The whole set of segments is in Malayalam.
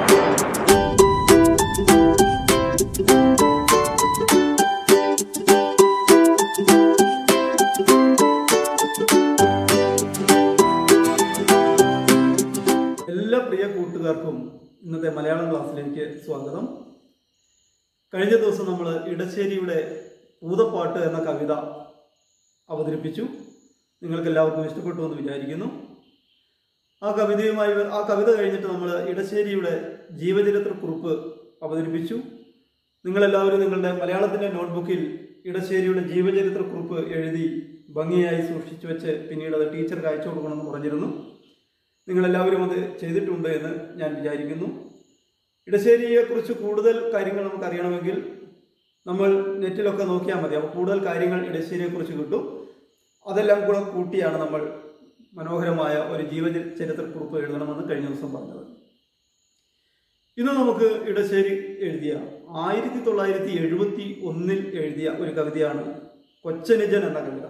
എല്ലാ പ്രിയ കൂട്ടുകാർക്കും ഇന്നത്തെ മലയാളം ക്ലാസ്സിലേക്ക് സ്വാഗതം കഴിഞ്ഞ ദിവസം നമ്മൾ ഇടശ്ശേരിയുടെ പൂതപ്പാട്ട് എന്ന കവിത അവതരിപ്പിച്ചു നിങ്ങൾക്ക് എല്ലാവർക്കും ഇഷ്ടപ്പെട്ടു എന്ന് വിചാരിക്കുന്നു ആ കവിതയുമായി ആ കവിത കഴിഞ്ഞിട്ട് നമ്മൾ ഇടശ്ശേരിയുടെ ജീവചരിത്ര കുറിപ്പ് അവതരിപ്പിച്ചു നിങ്ങളെല്ലാവരും നിങ്ങളുടെ മലയാളത്തിൻ്റെ നോട്ട്ബുക്കിൽ ഇടശ്ശേരിയുടെ ജീവചരിത്ര കുറിപ്പ് എഴുതി ഭംഗിയായി സൂക്ഷിച്ചു വെച്ച് പിന്നീട് അത് ടീച്ചർക്ക് അയച്ചു കൊടുക്കണമെന്ന് പറഞ്ഞിരുന്നു നിങ്ങളെല്ലാവരും അത് ചെയ്തിട്ടുണ്ട് എന്ന് ഞാൻ വിചാരിക്കുന്നു ഇടശ്ശേരിയെക്കുറിച്ച് കൂടുതൽ കാര്യങ്ങൾ നമുക്ക് അറിയണമെങ്കിൽ നമ്മൾ നെറ്റിലൊക്കെ നോക്കിയാൽ മതി അപ്പോൾ കൂടുതൽ കാര്യങ്ങൾ ഇടശ്ശേരിയെക്കുറിച്ച് കിട്ടും അതെല്ലാം കൂടെ കൂട്ടിയാണ് നമ്മൾ മനോഹരമായ ഒരു ജീവചരിത്രക്കുറിപ്പ് എഴുതണമെന്ന് കഴിഞ്ഞ ദിവസം പറഞ്ഞത് ഇന്ന് നമുക്ക് ഇടശ്ശേരി എഴുതിയ ആയിരത്തി തൊള്ളായിരത്തി എഴുപത്തി ഒന്നിൽ എഴുതിയ ഒരു കവിതയാണ് കൊച്ചനുജൻ എന്ന കവിത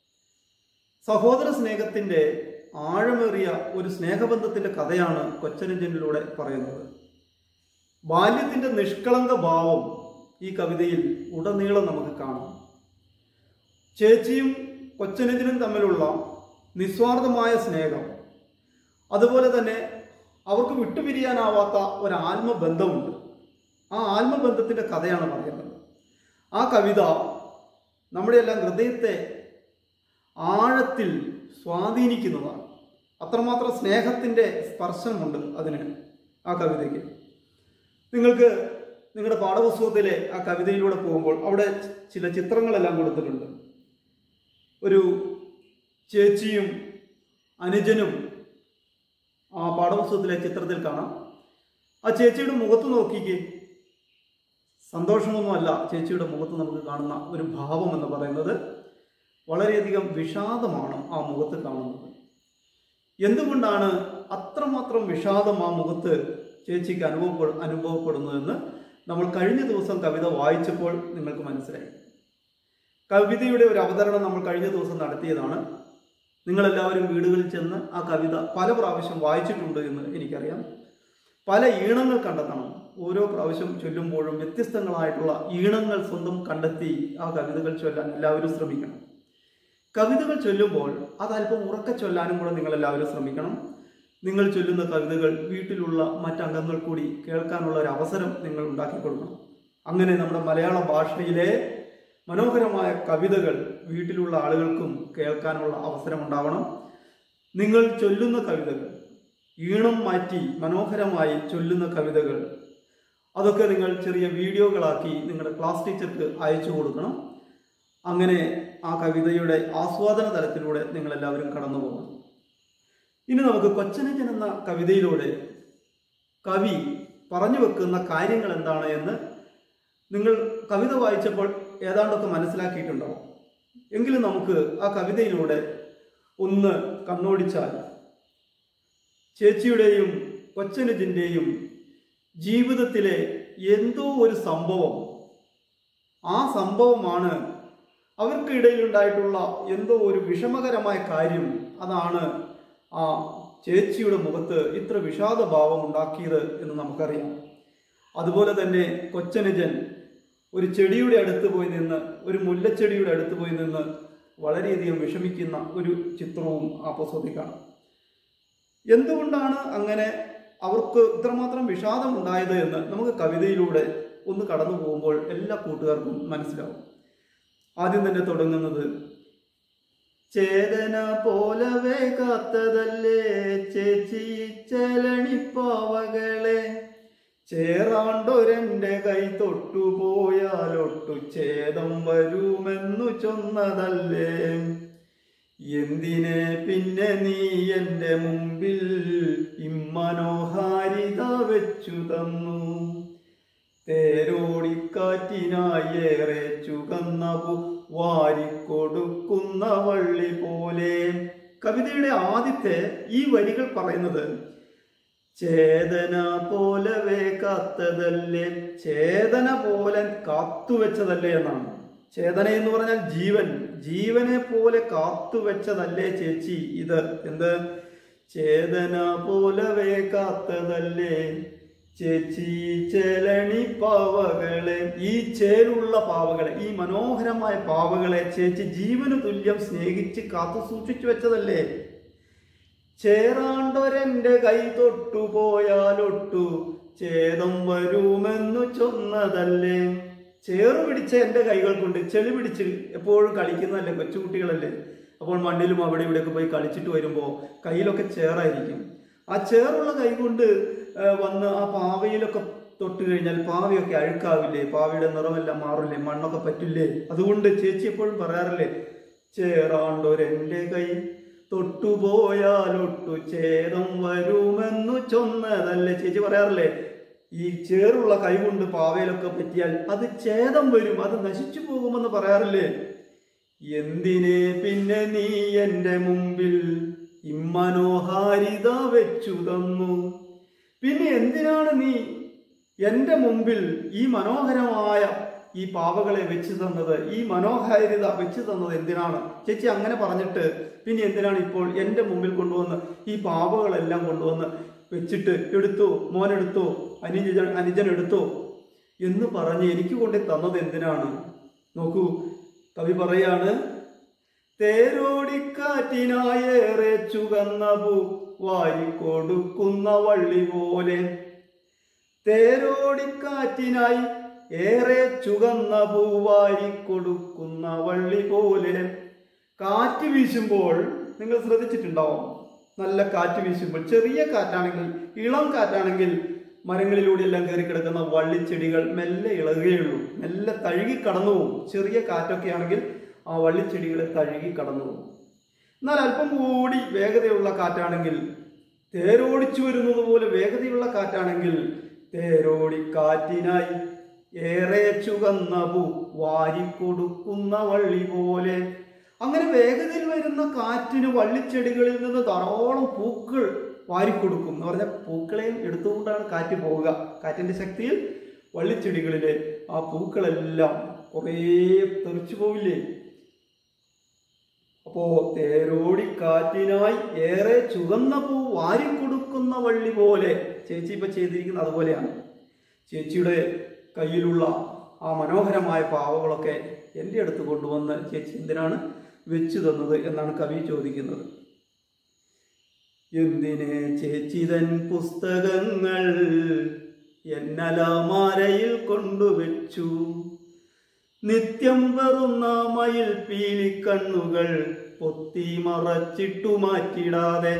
സഹോദര സ്നേഹത്തിന്റെ ആഴമേറിയ ഒരു സ്നേഹബന്ധത്തിന്റെ കഥയാണ് കൊച്ചനുജനിലൂടെ പറയുന്നത് ബാല്യത്തിന്റെ നിഷ്കളങ്ക ഭാവം ഈ കവിതയിൽ ഉടനീളം നമുക്ക് കാണാം ചേച്ചിയും കൊച്ചനുജനും തമ്മിലുള്ള നിസ്വാർത്ഥമായ സ്നേഹം അതുപോലെ തന്നെ അവർക്ക് വിട്ടുപിരിയാനാവാത്ത ഒരു ആത്മബന്ധമുണ്ട് ആ ആത്മബന്ധത്തിന്റെ കഥയാണ് പറയുന്നത് ആ കവിത നമ്മുടെ എല്ലാം ഹൃദയത്തെ ആഴത്തിൽ സ്വാധീനിക്കുന്നതാണ് അത്രമാത്രം സ്നേഹത്തിൻ്റെ സ്പർശനമുണ്ട് അതിന് ആ കവിതയ്ക്ക് നിങ്ങൾക്ക് നിങ്ങളുടെ പാഠപുസ്തകത്തിലെ ആ കവിതയിലൂടെ പോകുമ്പോൾ അവിടെ ചില ചിത്രങ്ങളെല്ലാം കൊടുത്തിട്ടുണ്ട് ഒരു ചേച്ചിയും അനുജനും ആ പാഠപുസ്തകത്തിലെ ചിത്രത്തിൽ കാണാം ആ ചേച്ചിയുടെ മുഖത്ത് നോക്കിക്കേ സന്തോഷമൊന്നുമല്ല ചേച്ചിയുടെ മുഖത്ത് നമുക്ക് കാണുന്ന ഒരു ഭാവം എന്ന് പറയുന്നത് വളരെയധികം വിഷാദമാണ് ആ മുഖത്ത് കാണുന്നത് എന്തുകൊണ്ടാണ് അത്രമാത്രം വിഷാദം ആ മുഖത്ത് ചേച്ചിക്ക് അനുഭവപ്പെ അനുഭവപ്പെടുന്നതെന്ന് നമ്മൾ കഴിഞ്ഞ ദിവസം കവിത വായിച്ചപ്പോൾ നിങ്ങൾക്ക് മനസ്സിലായി കവിതയുടെ ഒരു അവതരണം നമ്മൾ കഴിഞ്ഞ ദിവസം നടത്തിയതാണ് നിങ്ങളെല്ലാവരും വീടുകളിൽ ചെന്ന് ആ കവിത പല പ്രാവശ്യം വായിച്ചിട്ടുണ്ട് എന്ന് എനിക്കറിയാം പല ഈണങ്ങൾ കണ്ടെത്തണം ഓരോ പ്രാവശ്യം ചൊല്ലുമ്പോഴും വ്യത്യസ്തങ്ങളായിട്ടുള്ള ഈണങ്ങൾ സ്വന്തം കണ്ടെത്തി ആ കവിതകൾ ചൊല്ലാൻ എല്ലാവരും ശ്രമിക്കണം കവിതകൾ ചൊല്ലുമ്പോൾ അത് അല്പം ഉറക്കെ ചൊല്ലാനും കൂടെ നിങ്ങൾ എല്ലാവരും ശ്രമിക്കണം നിങ്ങൾ ചൊല്ലുന്ന കവിതകൾ വീട്ടിലുള്ള മറ്റംഗങ്ങൾ കൂടി കേൾക്കാനുള്ള ഒരു അവസരം നിങ്ങൾ ഉണ്ടാക്കി കൊടുക്കണം അങ്ങനെ നമ്മുടെ മലയാള ഭാഷയിലെ മനോഹരമായ കവിതകൾ വീട്ടിലുള്ള ആളുകൾക്കും കേൾക്കാനുള്ള അവസരം ഉണ്ടാവണം നിങ്ങൾ ചൊല്ലുന്ന കവിതകൾ ഈണം മാറ്റി മനോഹരമായി ചൊല്ലുന്ന കവിതകൾ അതൊക്കെ നിങ്ങൾ ചെറിയ വീഡിയോകളാക്കി നിങ്ങളുടെ ക്ലാസ് ടീച്ചർക്ക് അയച്ചു കൊടുക്കണം അങ്ങനെ ആ കവിതയുടെ ആസ്വാദന തലത്തിലൂടെ നിങ്ങൾ എല്ലാവരും കടന്നു പോകണം ഇനി നമുക്ക് കൊച്ചനജൻ എന്ന കവിതയിലൂടെ കവി പറഞ്ഞു വെക്കുന്ന കാര്യങ്ങൾ എന്താണ് എന്ന് നിങ്ങൾ കവിത വായിച്ചപ്പോൾ ഏതാണ്ടൊക്കെ മനസ്സിലാക്കിയിട്ടുണ്ടാവും എങ്കിലും നമുക്ക് ആ കവിതയിലൂടെ ഒന്ന് കണ്ണോടിച്ചാൽ ചേച്ചിയുടെയും കൊച്ചനുജിൻ്റെയും ജീവിതത്തിലെ എന്തോ ഒരു സംഭവം ആ സംഭവമാണ് അവർക്കിടയിലുണ്ടായിട്ടുള്ള എന്തോ ഒരു വിഷമകരമായ കാര്യം അതാണ് ആ ചേച്ചിയുടെ മുഖത്ത് ഇത്ര വിഷാദഭാവം ഉണ്ടാക്കിയത് എന്ന് നമുക്കറിയാം അതുപോലെ തന്നെ കൊച്ചനുജൻ ഒരു ചെടിയുടെ അടുത്ത് പോയി നിന്ന് ഒരു മുല്ലച്ചെടിയുടെ അടുത്ത് പോയി നിന്ന് വളരെയധികം വിഷമിക്കുന്ന ഒരു ചിത്രവും ആ പുസ്തകത്തിൽ കാണാം എന്തുകൊണ്ടാണ് അങ്ങനെ അവർക്ക് ഇത്രമാത്രം വിഷാദം ഉണ്ടായത് എന്ന് നമുക്ക് കവിതയിലൂടെ ഒന്ന് കടന്നു പോകുമ്പോൾ എല്ലാ കൂട്ടുകാർക്കും മനസ്സിലാവും ആദ്യം തന്നെ തുടങ്ങുന്നത് ചേതന പോലവേ കാത്തതല്ലേ ചേച്ചി ചലണിപ്പാവകളെ ചേറാണ്ടൊരെന്റെ കൈ തൊട്ടുപോയാലൊട്ടു ഛേദം വരുമെന്നു ചൊന്നതല്ലേ എന്തിനെ പിന്നെ നീ എന്റെ മുമ്പിൽ ഇമ്മനോഹാരിത വെച്ചു തന്നു തേരോടിക്കാറ്റിനായി ഏറെ ചുകന്നവു വാരിക്കൊടുക്കുന്ന വള്ളി പോലെ കവിതയുടെ ആദ്യത്തെ ഈ വരികൾ പറയുന്നത് ചേതന പോലവേ കാത്തതല്ലേ ചേതന പോലെ കാത്തുവെച്ചതല്ലേ എന്നാണ് ചേതന എന്ന് പറഞ്ഞാൽ ജീവൻ ജീവനെ പോലെ കാത്തുവെച്ചതല്ലേ ചേച്ചി ഇത് എന്ത് ചേതന പോലവേ കാത്തതല്ലേ ചേച്ചി ചേലണി പാവകളെ ഈ ചേലുള്ള പാവകളെ ഈ മനോഹരമായ പാവകളെ ചേച്ചി ജീവന് തുല്യം സ്നേഹിച്ച് കാത്തു സൂക്ഷിച്ചു വെച്ചതല്ലേ ചേറാണ്ടൊരെന്റെ കൈ തൊട്ടു പോയാലൊട്ടു ഛേദം വരുമെന്നു ചൊന്നതല്ലേ ചേറ് പിടിച്ച എൻ്റെ കൈകൾ കൊണ്ട് ചെളി പിടിച്ച് എപ്പോഴും കളിക്കുന്നതല്ലേ കൊച്ചുകുട്ടികളല്ലേ അപ്പോൾ മണ്ണിലും അവിടെ ഇവിടെയൊക്കെ പോയി കളിച്ചിട്ട് വരുമ്പോൾ കയ്യിലൊക്കെ ചേറായിരിക്കും ആ ചേറുള്ള കൈ കൊണ്ട് ആ, വന്ന് ആ പാവയിലൊക്കെ തൊട്ട് കഴിഞ്ഞാൽ പാവയൊക്കെ അഴുക്കാവില്ലേ പാവയുടെ നിറമെല്ലാം മാറില്ലേ മണ്ണൊക്കെ പറ്റില്ലേ അതുകൊണ്ട് ചേച്ചി എപ്പോഴും പറയാറില്ലേ ചേറാണ്ടൊരെന്റെ കൈ തൊട്ടുപോയാലൊട്ടു ഛേദം വരുമെന്നു ചൊന്നതല്ലേ ചേച്ചി പറയാറില്ലേ ഈ ചേറുള്ള കൈ കൊണ്ട് പാവയിലൊക്കെ പറ്റിയാൽ അത് ഛേദം വരും അത് നശിച്ചു പോകുമെന്ന് പറയാറില്ലേ എന്തിനെ പിന്നെ നീ എന്റെ മുമ്പിൽ ഇമ്മനോഹാരിത വെച്ചു തന്നു പിന്നെ എന്തിനാണ് നീ എന്റെ മുമ്പിൽ ഈ മനോഹരമായ ഈ പാവകളെ വെച്ച് തന്നത് ഈ മനോഹാരിത വെച്ച് തന്നത് എന്തിനാണ് ചേച്ചി അങ്ങനെ പറഞ്ഞിട്ട് പിന്നെ എന്തിനാണ് ഇപ്പോൾ എന്റെ മുമ്പിൽ കൊണ്ടുവന്ന് ഈ പാവകളെല്ലാം കൊണ്ടുവന്ന് വെച്ചിട്ട് എടുത്തോ മോനെടുത്തോ അനുജൻ അനുജൻ എടുത്തോ എന്ന് പറഞ്ഞ് എനിക്ക് കൊണ്ട് തന്നത് എന്തിനാണ് നോക്കൂ കവി പറയാണ് തേരോടിക്കാറ്റിനായേറെ ചുകന്ന പൂ വാരിക്കൊടുക്കുന്ന വള്ളി പോലെ തേരോടിക്കാറ്റിനായി ഏറെ ചുകന്ന പൂ വാരിക്കൊടുക്കുന്ന വള്ളി പോലെ കാറ്റ് വീശുമ്പോൾ നിങ്ങൾ ശ്രദ്ധിച്ചിട്ടുണ്ടാവും നല്ല കാറ്റ് വീശുമ്പോൾ ചെറിയ കാറ്റാണെങ്കിൽ ഇളം കാറ്റാണെങ്കിൽ മരങ്ങളിലൂടെ എല്ലാം കയറി കിടക്കുന്ന വള്ളിച്ചെടികൾ മെല്ലെ ഇളകുകയുള്ളൂ മെല്ലെ തഴുകി കടന്നു പോകും ചെറിയ കാറ്റൊക്കെ ആണെങ്കിൽ ആ വള്ളിച്ചെടികളെ തഴുകി കടന്നു പോകും എന്നാൽ അല്പം കൂടി വേഗതയുള്ള കാറ്റാണെങ്കിൽ തേരോടിച്ചു വരുന്നത് പോലെ വേഗതയുള്ള കാറ്റാണെങ്കിൽ തേരോടി കാറ്റിനായി ഏറെ ചുകന്ന പൂ വാരിക്കൊടുക്കുന്ന വള്ളി പോലെ അങ്ങനെ വേഗതയിൽ വരുന്ന കാറ്റിന് വള്ളിച്ചെടികളിൽ നിന്ന് ധാരാളം പൂക്കൾ വാരിക്കൊടുക്കും എന്ന് പറഞ്ഞാൽ പൂക്കളെയും എടുത്തുകൊണ്ടാണ് കാറ്റ് പോവുക കാറ്റിന്റെ ശക്തിയിൽ വള്ളിച്ചെടികളിലെ ആ പൂക്കളെല്ലാം കുറേ തെറിച്ചു പോവില്ലേ അപ്പോ തേരോടി കാറ്റിനായി ഏറെ ചുവന്ന പൂ വാരിക്കൊടുക്കുന്ന വള്ളി പോലെ ചേച്ചി ഇപ്പൊ ചെയ്തിരിക്കുന്നത് അതുപോലെയാണ് ചേച്ചിയുടെ കയ്യിലുള്ള ആ മനോഹരമായ പാവകളൊക്കെ എൻ്റെ അടുത്ത് കൊണ്ടുവന്ന് ചേച്ചി എന്തിനാണ് വെച്ചു തന്നത് എന്നാണ് കവി ചോദിക്കുന്നത് എന്തിനെ ചേച്ചിതൻ പുസ്തകങ്ങൾ എന്നലമാരയിൽ കൊണ്ടുവച്ചു നിത്യം വെറുന്ന മയിൽ പീലിക്കണ്ണുകൾ പൊത്തി മറച്ചിട്ടു മാറ്റിടാതെ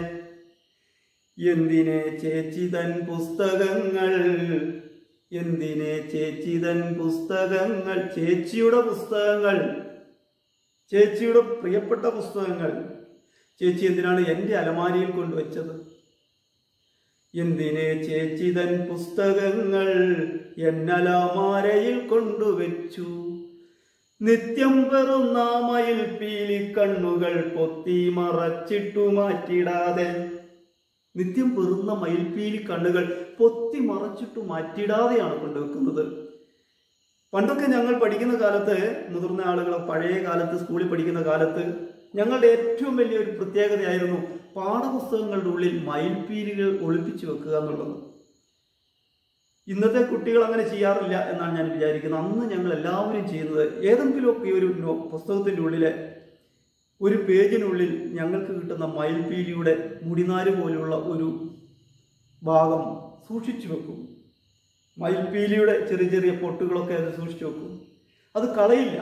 എന്തിനെ ചേച്ചി തൻ പുസ്തകങ്ങൾ എന്തിനെ ചേച്ചി തൻ പുസ്തകങ്ങൾ ചേച്ചിയുടെ പുസ്തകങ്ങൾ ചേച്ചിയുടെ പ്രിയപ്പെട്ട പുസ്തകങ്ങൾ ചേച്ചി എന്തിനാണ് എൻ്റെ അലമാരിയിൽ കൊണ്ടുവച്ചത് എന്തിനെ ചേച്ചി തൻ പുസ്തകങ്ങൾ എന്നലമാരയിൽ കൊണ്ടുവച്ചു നിത്യം പെറുന്ന മയിൽ പീലി കണ്ണുകൾ പൊത്തി മറച്ചിട്ടു മാറ്റിടാതെ നിത്യം പെറുന്ന മയിൽപീലി കണ്ണുകൾ പൊത്തി മറച്ചിട്ടു മാറ്റിടാതെയാണ് കൊണ്ടുവെക്കുന്നത് പണ്ടൊക്കെ ഞങ്ങൾ പഠിക്കുന്ന കാലത്ത് മുതിർന്ന ആളുകൾ പഴയ കാലത്ത് സ്കൂളിൽ പഠിക്കുന്ന കാലത്ത് ഞങ്ങളുടെ ഏറ്റവും വലിയൊരു പ്രത്യേകതയായിരുന്നു പാഠപുസ്തകങ്ങളുടെ ഉള്ളിൽ മയിൽപീലികൾ ഒളിപ്പിച്ചു വെക്കുക എന്നുള്ളത് ഇന്നത്തെ കുട്ടികൾ അങ്ങനെ ചെയ്യാറില്ല എന്നാണ് ഞാൻ വിചാരിക്കുന്നത് അന്ന് ഞങ്ങൾ എല്ലാവരും ചെയ്യുന്നത് ഏതെങ്കിലുമൊക്കെ ഒരു നോ- പുസ്തകത്തിന്റെ ഉള്ളിലെ ഒരു പേജിനുള്ളിൽ ഞങ്ങൾക്ക് കിട്ടുന്ന മയിൽപീലിയുടെ മുടിനാര് പോലുള്ള ഒരു ഭാഗം സൂക്ഷിച്ചു വെക്കും മയിൽപീലിയുടെ ചെറിയ ചെറിയ പൊട്ടുകളൊക്കെ അത് സൂക്ഷിച്ചു വെക്കും അത് കളയില്ല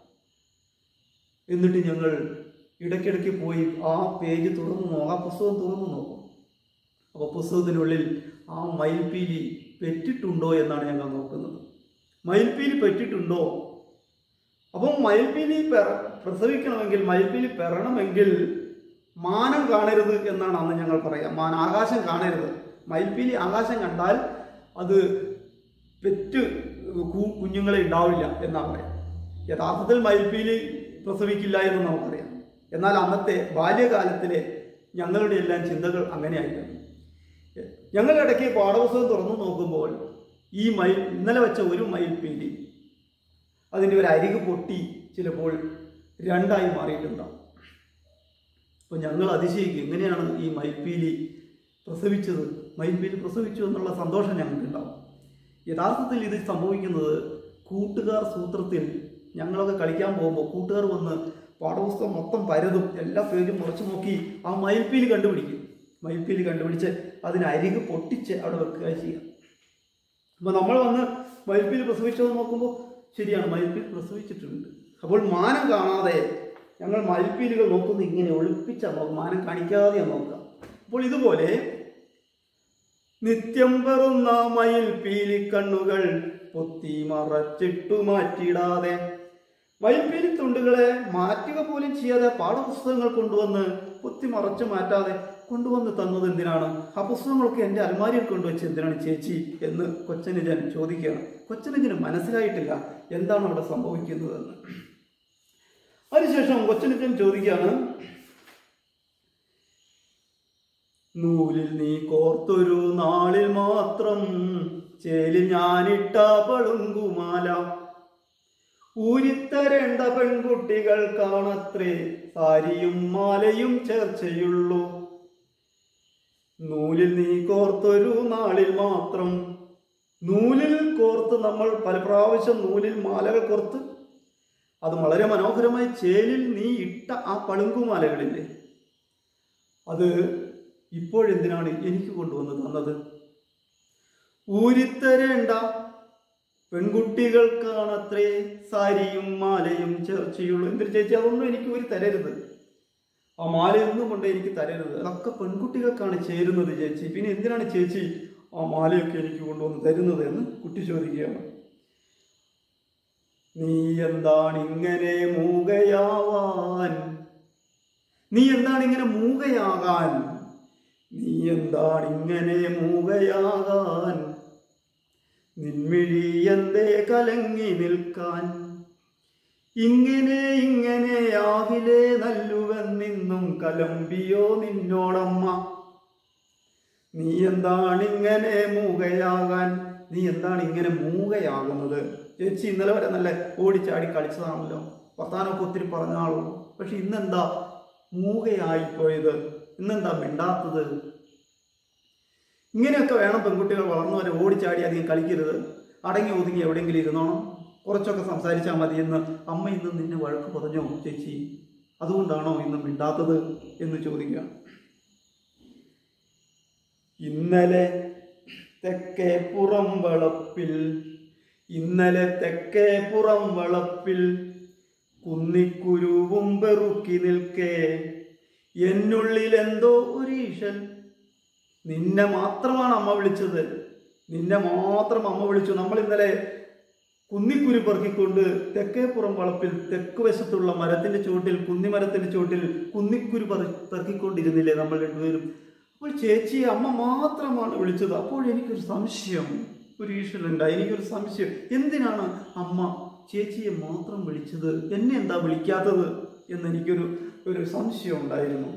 എന്നിട്ട് ഞങ്ങൾ ഇടയ്ക്കിടയ്ക്ക് പോയി ആ പേജ് തുറന്നു നോക്കും ആ പുസ്തകം തുറന്നു നോക്കും അപ്പോൾ പുസ്തകത്തിനുള്ളിൽ ആ മയിൽപീലി പെറ്റിട്ടുണ്ടോ എന്നാണ് ഞങ്ങൾ നോക്കുന്നത് മയിൽപീലി പെറ്റിട്ടുണ്ടോ അപ്പം മയിൽപീലി പെറ പ്രസവിക്കണമെങ്കിൽ മയിൽപീലി പെറണമെങ്കിൽ മാനം കാണരുത് എന്നാണ് അന്ന് ഞങ്ങൾ പറയാം മാൻ ആകാശം കാണരുത് മയിൽപീലി ആകാശം കണ്ടാൽ അത് പെറ്റ് കു- കുഞ്ഞുങ്ങളെ ഉണ്ടാവില്ല എന്നാ പറയാം യഥാർത്ഥത്തിൽ മയിൽപീലി പ്രസവിക്കില്ല എന്ന് നമുക്കറിയാം എന്നാൽ അന്നത്തെ ബാല്യകാലത്തിലെ ഞങ്ങളുടെ എല്ലാം ചിന്തകൾ അങ്ങനെയായിരുന്നു ഞങ്ങൾ ഇടയ്ക്ക് പാഠപുസ്തകം തുറന്നു നോക്കുമ്പോൾ ഈ മയിൽ ഇന്നലെ വെച്ച ഒരു മയിൽപീലി അതിൻ്റെ ഒരു അരികു പൊട്ടി ചിലപ്പോൾ രണ്ടായി മാറിയിട്ടുണ്ടാവും അപ്പോൾ ഞങ്ങൾ അതിശയിക്കും എങ്ങനെയാണ് ഈ മയിൽപീലി പ്രസവിച്ചത് മയിൽപ്പീലി പ്രസവിച്ചു എന്നുള്ള സന്തോഷം ഞങ്ങൾക്കുണ്ടാവും യഥാർത്ഥത്തിൽ ഇത് സംഭവിക്കുന്നത് കൂട്ടുകാർ സൂത്രത്തിൽ ഞങ്ങളൊക്കെ കളിക്കാൻ പോകുമ്പോൾ കൂട്ടുകാർ വന്ന് പാഠപുസ്തകം മൊത്തം പരതും എല്ലാ പേജും മുറച്ചു നോക്കി ആ മയിൽപ്പീലി കണ്ടുപിടിക്കും മയിൽപ്പീലി കണ്ടുപിടിച്ച് അതിന് അരിക് പൊട്ടിച്ച് അവിടെ വെക്കുക ചെയ്യുക അപ്പോൾ നമ്മൾ വന്ന് മയിൽപ്പീലി പ്രസവിച്ചത് നോക്കുമ്പോൾ ശരിയാണ് മയിൽപ്പീലി പ്രസവിച്ചിട്ടുണ്ട് അപ്പോൾ മാനം കാണാതെ ഞങ്ങൾ മയിൽപ്പീലികൾ നോക്കുന്നത് ഇങ്ങനെ ഒളിപ്പിച്ചാൽ നോക്കും മാനം കാണിക്കാതെയാണ് നോക്കുക അപ്പോൾ ഇതുപോലെ നിത്യം പെറുന്ന മയിൽപ്പീലി കണ്ണുകൾ പൊത്തി മറച്ചിട്ടു മാറ്റിയിടാതെ മയിൽപ്പീലി തുണ്ടുകളെ മാറ്റുക പോലും ചെയ്യാതെ പാഠപുസ്തകങ്ങൾ കൊണ്ടുവന്ന് പൊത്തി മറച്ചു മാറ്റാതെ കൊണ്ടുവന്ന് തന്നത് എന്തിനാണ് ആ പുസ്തകങ്ങളൊക്കെ എൻ്റെ അൽമാരിയിൽ കൊണ്ടുവച്ച് എന്തിനാണ് ചേച്ചി എന്ന് കൊച്ചനുജൻ ചോദിക്കുകയാണ് കൊച്ചനുജന് മനസ്സിലായിട്ടില്ല എന്താണ് അവിടെ സംഭവിക്കുന്നതെന്ന് അതിനുശേഷം കൊച്ചനുജൻ ചോദിക്കുകയാണ് നൂലിൽ നീ കോർത്തൊരു നാളിൽ മാത്രം ചേലിൽ ഞാനിട്ട പളുങ്കുമാല ഊരിത്തരേണ്ട പെൺകുട്ടികൾ കാണത്രേ സാരിയും മാലയും ചേർച്ചയുള്ളൂ നൂലിൽ നീ കോർത്തൊരു നാളിൽ മാത്രം നൂലിൽ കോർത്ത് നമ്മൾ പല പ്രാവശ്യം നൂലിൽ മാലകൾ കോർത്ത് അത് വളരെ മനോഹരമായി ചേലിൽ നീ ഇട്ട ആ പളുങ്കുമാലകളില്ലേ അത് ഇപ്പോഴെന്തിനാണ് എനിക്ക് കൊണ്ടുവന്ന് തന്നത് ഊരിത്തരേണ്ട പെൺകുട്ടികൾക്കാണത്രേ സാരിയും മാലയും ചേർച്ചയുള്ളൂ എന്തൊരു ചേച്ചി അതൊന്നും എനിക്ക് ഊരി തരരുത് ആ മാലയൊന്നും കൊണ്ട് എനിക്ക് തരരുത് അതൊക്കെ പെൺകുട്ടികൾക്കാണ് ചേരുന്നത് ചേച്ചി പിന്നെ എന്തിനാണ് ചേച്ചി ആ മാലയൊക്കെ എനിക്ക് കൊണ്ടുവന്ന് തരുന്നത് എന്ന് കുട്ടി ചോദിക്കുകയാണ് നീ എന്താണ് ഇങ്ങനെ മൂകയാവാൻ നീ എന്താണ് ഇങ്ങനെ മൂകയാകാൻ നീ എന്താണ് ഇങ്ങനെ മൂകയാകാൻ നിൻമിഴി എന്തേ കലങ്ങി നിൽക്കാൻ ഇങ്ങനെ ഇങ്ങനെ ആവിലെ നല്ലുവെന്നിന്നും കലമ്പിയോ നിന്നോടമ്മ നീ എന്താണ് ഇങ്ങനെ മൂകയാകാൻ നീ എന്താണ് ഇങ്ങനെ മൂകയാകുന്നത് ചേച്ചി ഇന്നലെ വരെ നല്ല ഓടിച്ചാടി കളിച്ചതാണല്ലോ വർത്താനമൊക്കെ ഒത്തിരി പറഞ്ഞാളോ പക്ഷെ ഇന്നെന്താ മൂകയായിപ്പോയത് ഇന്നെന്താ മിണ്ടാത്തത് ഇങ്ങനെയൊക്കെ വേണം പെൺകുട്ടികൾ വളർന്നവരെ ഓടിച്ചാടി അധികം കളിക്കരുത് അടങ്ങി ഒതുങ്ങി എവിടെയെങ്കിലും ഇരുന്നോണം കുറച്ചൊക്കെ സംസാരിച്ചാൽ മതി എന്ന് അമ്മ ഇന്ന് നിന്നെ വഴക്ക് പറഞ്ഞോ ചേച്ചി അതുകൊണ്ടാണോ ഇന്ന് മിണ്ടാത്തത് എന്ന് ചോദിക്കുക ഇന്നലെ തെക്കേ പുറം വളപ്പിൽ ഇന്നലെ തെക്കേ പുറം വളപ്പിൽ കുന്നിക്കുരുവും പെറുക്കി നിൽക്കേ എന്നുള്ളിൽ എന്തോ ഒരീശൻ നിന്നെ മാത്രമാണ് അമ്മ വിളിച്ചത് നിന്നെ മാത്രം അമ്മ വിളിച്ചു നമ്മൾ ഇന്നലെ കുന്നിക്കുരു പെറുക്കിക്കൊണ്ട് തെക്കേപ്പുറം വളപ്പിൽ തെക്ക് വശത്തുള്ള മരത്തിന്റെ ചുവട്ടിൽ കുന്നിമരത്തിന്റെ ചുവട്ടിൽ കുന്നിക്കുരു പറ പെറുക്കിക്കൊണ്ടിരുന്നില്ലേ നമ്മൾ രണ്ടുപേരും അപ്പോൾ ചേച്ചി അമ്മ മാത്രമാണ് വിളിച്ചത് അപ്പോൾ എനിക്കൊരു സംശയം ഒരു ഈശ്വരനുണ്ടായി എനിക്കൊരു സംശയം എന്തിനാണ് അമ്മ ചേച്ചിയെ മാത്രം വിളിച്ചത് എന്നെ എന്താ വിളിക്കാത്തത് എന്ന് എനിക്കൊരു ഒരു സംശയം ഉണ്ടായിരുന്നു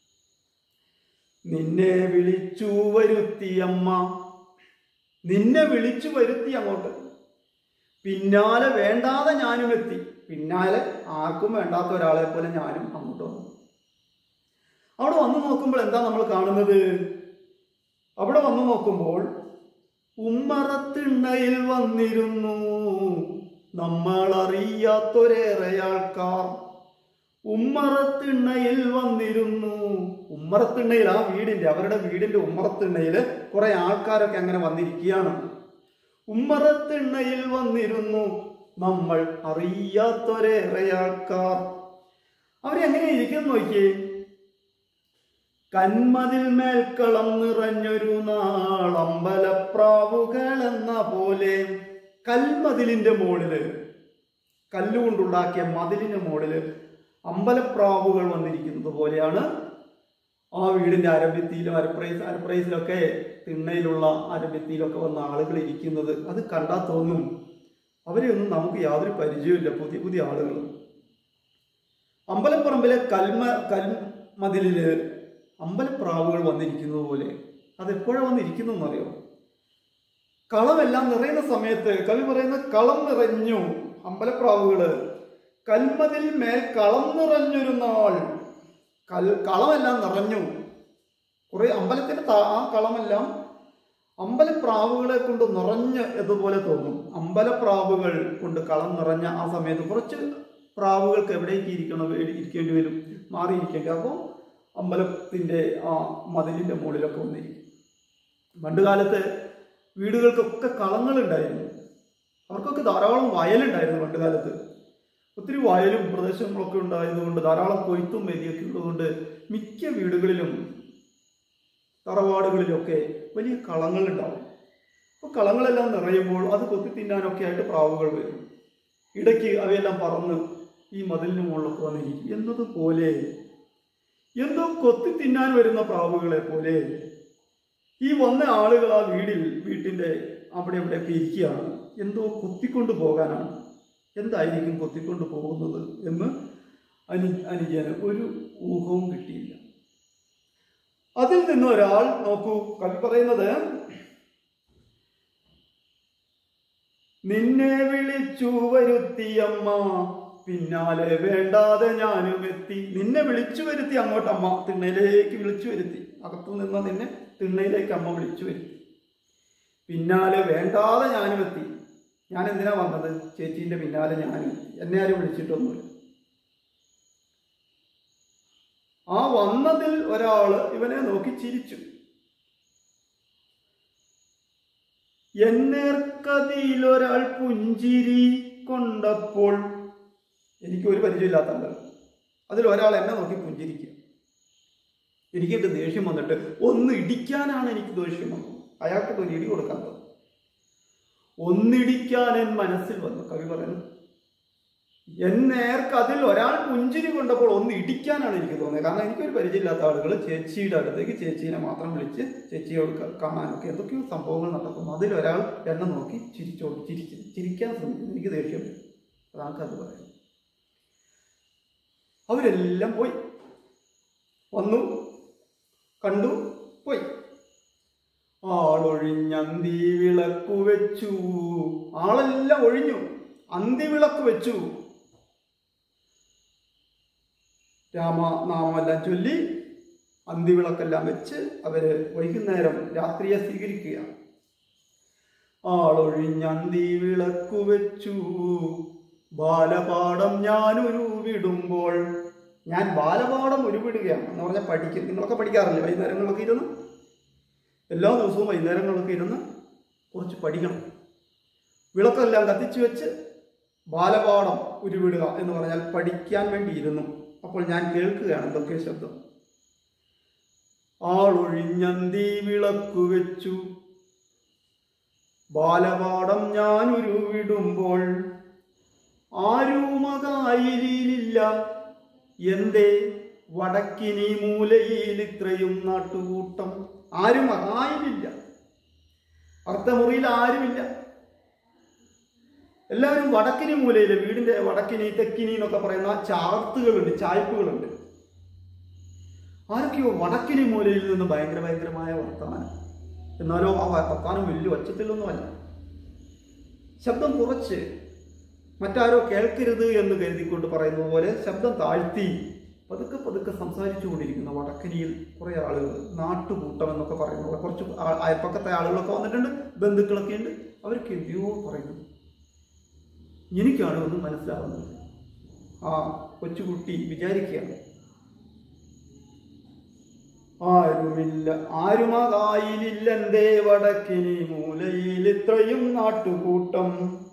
നിന്നെ വിളിച്ചു വരുത്തി അമ്മ നിന്നെ വിളിച്ചു വരുത്തി അങ്ങോട്ട് പിന്നാലെ വേണ്ടാതെ ഞാനും എത്തി പിന്നാലെ ആർക്കും വേണ്ടാത്ത ഒരാളെ പോലെ ഞാനും അങ്ങോട്ട് വന്നു അവിടെ വന്നു നോക്കുമ്പോൾ എന്താ നമ്മൾ കാണുന്നത് അവിടെ വന്നു നോക്കുമ്പോൾ ഉമ്മറത്തിണ്ണയിൽ വന്നിരുന്നു നമ്മൾ അറിയാത്തൊരേറെ ആൾക്കാർ ഉമ്മറത്തിണ്ണയിൽ വന്നിരുന്നു ഉമ്മറത്തിണ്ണയിൽ ആ വീടിന്റെ അവരുടെ വീടിന്റെ ഉമ്മറത്തിണ്ണയിൽ കുറെ ആൾക്കാരൊക്കെ അങ്ങനെ വന്നിരിക്കുകയാണ് ഉമ്മറത്തിണ്ണയിൽ വന്നിരുന്നു നമ്മൾ അറിയാത്തൊരേറെ ആൾക്കാർ അവരെങ്ങനെ ഇരിക്കുന്നു നോക്കിയേ കന്മതിൽ മേൽക്കളം നിറഞ്ഞൊരു നാളമ്പലപ്രാവുകൾ എന്ന പോലെ കൽമതിലിന്റെ മുകളില് കല്ലുകൊണ്ടുണ്ടാക്കിയ മതിലിന്റെ മുകളില് അമ്പലപ്രാവുകൾ വന്നിരിക്കുന്നത് പോലെയാണ് ആ വീടിന്റെ അരഭിത്തിയിലും അരപ്രൈസ് അരപ്രൈസിലൊക്കെ തിണ്ണയിലുള്ള അരഭിത്തിയിലൊക്കെ വന്ന ആളുകൾ ഇരിക്കുന്നത് അത് കണ്ടാൽ തോന്നും അവരെയൊന്നും നമുക്ക് യാതൊരു പരിചയമില്ല പുതിയ പുതിയ ആളുകൾ അമ്പലപ്പറമ്പിലെ കൽമ കൽമതിലില് അമ്പലപ്രാവുകൾ വന്നിരിക്കുന്നത് പോലെ അതെപ്പോഴാണ് വന്നിരിക്കുന്നു എന്നറിയോ കളമെല്ലാം നിറയുന്ന സമയത്ത് കവി പറയുന്ന കളം നിറഞ്ഞു അമ്പലപ്രാവുകള് കൽമതിൽ മേൽ കളം നിറഞ്ഞൊരു നാൾ കൽ കളമെല്ലാം നിറഞ്ഞു കുറെ അമ്പലത്തിന്റെ താ- ആ കളമെല്ലാം അമ്പലപ്രാവുകളെ കൊണ്ട് നിറഞ്ഞ് ഇതുപോലെ തോന്നും അമ്പലപ്രാവുകൾ കൊണ്ട് കളം നിറഞ്ഞ ആ സമയത്ത് കുറച്ച് പ്രാവുകൾക്ക് എവിടേക്ക് ഇരിക്കണം ഇരിക്കേണ്ടി വരും മാറിയിരിക്കേണ്ടി അപ്പോൾ അമ്പലത്തിൻ്റെ ആ മതിലിൻ്റെ മുകളിലൊക്കെ വന്നിരിക്കും പണ്ട് കാലത്ത് വീടുകൾക്കൊക്കെ കളങ്ങളുണ്ടായിരുന്നു അവർക്കൊക്കെ ധാരാളം വയലുണ്ടായിരുന്നു പണ്ട് കാലത്ത് ഒത്തിരി വയലും പ്രദേശങ്ങളൊക്കെ ഉണ്ടായതുകൊണ്ട് ധാരാളം കൊയ്ത്തും വലിയൊക്കെ ഉള്ളതുകൊണ്ട് മിക്ക വീടുകളിലും തറവാടുകളിലൊക്കെ വലിയ കളങ്ങളുണ്ടാവും അപ്പോൾ കളങ്ങളെല്ലാം നിറയുമ്പോൾ അത് കൊത്തി തിന്നാനൊക്കെ ആയിട്ട് പ്രാവുകൾ വരും ഇടയ്ക്ക് അവയെല്ലാം പറന്ന് ഈ മതിലിന് മുകളിലൊക്കെ വന്നിരിക്കും എന്നതുപോലെ എന്തോ കൊത്തി തിന്നാൻ വരുന്ന പ്രാവുകളെ പോലെ ഈ വന്ന ആളുകൾ ആ വീടിൽ വീട്ടിൻ്റെ അവിടെ ഇവിടെയൊക്കെ ഇരിക്കുകയാണ് എന്തോ കൊത്തിക്കൊണ്ട് പോകാനാണ് എന്തായിരിക്കും കൊത്തിക്കൊണ്ട് പോകുന്നത് എന്ന് അനു അനുജന് ഒരു ഊഹവും കിട്ടിയില്ല അതിൽ നിന്ന് ഒരാൾ നോക്കൂ കവി പറയുന്നത് നിന്നെ വിളിച്ചു വരുത്തിയമ്മ പിന്നാലെ വേണ്ടാതെ ഞാനും എത്തി നിന്നെ വിളിച്ചു വരുത്തി അങ്ങോട്ട് അമ്മ തിണ്ണയിലേക്ക് വിളിച്ചു വരുത്തി അകത്തു നിന്ന് നിന്നെ തിണ്ണയിലേക്ക് അമ്മ വിളിച്ചു വരുത്തി പിന്നാലെ വേണ്ടാതെ ഞാനും എത്തി ഞാൻ എന്തിനാ വന്നത് ചേച്ചീൻ്റെ പിന്നാലെ ഞാനും എത്തി എന്നെ ആരും വിളിച്ചിട്ടൊന്നുമില്ല ആ വന്നതിൽ ഒരാള് ഇവനെ നോക്കി ചിരിച്ചു എന്നേർക്കതിയിൽ ഒരാൾ പുഞ്ചിരി കൊണ്ടപ്പോൾ എനിക്ക് ഒരു പരിചയമില്ലാത്ത ആള് അതിൽ ഒരാൾ എന്നെ നോക്കി പുഞ്ചിരിക്കുക എനിക്കിട്ട് ദേഷ്യം വന്നിട്ട് ഒന്ന് ഇടിക്കാനാണ് എനിക്ക് ദേഷ്യം വന്നത് അയാൾക്ക് ഒരു ഇടി കൊടുക്കാൻ തോന്നി ഒന്നിടിക്കാൻ എൻ മനസ്സിൽ വന്നു കവി പറയുന്നു എന്നേർക്ക് അതിൽ ഒരാൾ പുഞ്ചിരി കൊണ്ടപ്പോൾ ഒന്ന് ഇടിക്കാനാണ് എനിക്ക് തോന്നിയത് കാരണം എനിക്കൊരു പരിചയമില്ലാത്ത ആളുകൾ ചേച്ചിയുടെ അടുത്തേക്ക് ചേച്ചീനെ മാത്രം വിളിച്ച് ചേച്ചിയോട് ക- കാണാനൊക്കെ എന്തൊക്കെയോ സംഭവങ്ങൾ നടക്കുന്നു അതിലൊരാൾ എന്നെ നോക്കി ചിരിച്ചോട് ചിരിച്ച് ചിരിക്കാൻ ശ്രമിക്കുന്നു എനിക്ക് ദേഷ്യം വരും അതാണ് അത് പറയുന്നത് അവരെല്ലാം പോയി വന്നു കണ്ടു പോയി ആളൊഴിഞ്ഞന്തി വിളക്കു വെച്ചു ആളെല്ലാം ഒഴിഞ്ഞു അന്തി വിളക്ക് വെച്ചു രാമനാമെല്ലാം ചൊല്ലി അന്തിവിളക്കെല്ലാം വെച്ച് അവര് വൈകുന്നേരം രാത്രിയെ സ്വീകരിക്കുകയാണ് ആളൊഴിഞ്ഞന്തി വിളക്കു വെച്ചു ബാലപാഠം ഞാൻ ഉരുവിടുമ്പോൾ ഞാൻ ബാലപാഠം ഉരുവിടുകയാണ് എന്ന് പറഞ്ഞാൽ പഠിക്കും നിങ്ങളൊക്കെ പഠിക്കാറില്ലേ വൈകുന്നേരങ്ങളിലൊക്കെ ഇരുന്ന് എല്ലാ ദിവസവും വൈകുന്നേരങ്ങളിലൊക്കെ ഇരുന്ന് കുറച്ച് പഠിക്കണം വിളക്കെല്ലാം കത്തിച്ചു വെച്ച് ബാലപാഠം ഉരുവിടുക എന്ന് പറഞ്ഞാൽ പഠിക്കാൻ വേണ്ടി ഇരുന്നു അപ്പോൾ ഞാൻ കേൾക്കുകയാണ് എന്തൊക്കെ ശബ്ദം ആളൊഴിഞ്ഞന്തി വിളക്കു വെച്ചു ബാലപാഠം ഞാൻ ഉരുവിടുമ്പോൾ ആരുമകായിലില്ല എന്തേ വടക്കിനി മൂലയിൽ ഇത്രയും നാട്ടുകൂട്ടം ആരും അകായിലില്ല അർത്ഥമുറിയിൽ ആരുമില്ല എല്ലാവരും വടക്കിനി മൂലയിൽ വീടിന്റെ വടക്കിനി തെക്കിനി എന്നൊക്കെ പറയുന്ന ചാർത്തുകളുണ്ട് ചായ്പുകളുണ്ട് ആരൊക്കെയോ വടക്കിനി മൂലയിൽ നിന്ന് ഭയങ്കര ഭയങ്കരമായ വർത്തമാനം എന്നാലോ ആ വർത്തമാനം വലിയ ഒച്ചത്തിലൊന്നുമല്ല ശബ്ദം കുറച്ച് മറ്റാരോ കേൾക്കരുത് എന്ന് കരുതിക്കൊണ്ട് പറയുന്നത് പോലെ ശബ്ദം താഴ്ത്തി പതുക്കെ പതുക്കെ സംസാരിച്ചു കൊണ്ടിരിക്കുന്ന വടക്കനിയിൽ കുറേ ആളുകൾ നാട്ടുകൂട്ടം എന്നൊക്കെ പറയുന്ന പോലെ കുറച്ച് ആ- അയൽപ്പക്കത്തെ ആളുകളൊക്കെ വന്നിട്ടുണ്ട് ബന്ധുക്കളൊക്കെ ഉണ്ട് അവർക്ക് എന്തെയോ പറയുന്നു എനിക്കാണ് ഒന്നും മനസ്സിലാവുന്നത് ആ കൊച്ചുകുട്ടി വിചാരിക്കുകയാണ് ആരുമില്ല ആരുമകായിലില്ലെന്തേ വടക്കിനി മൂലയിൽ ഇത്രയും നാട്ടുകൂട്ടം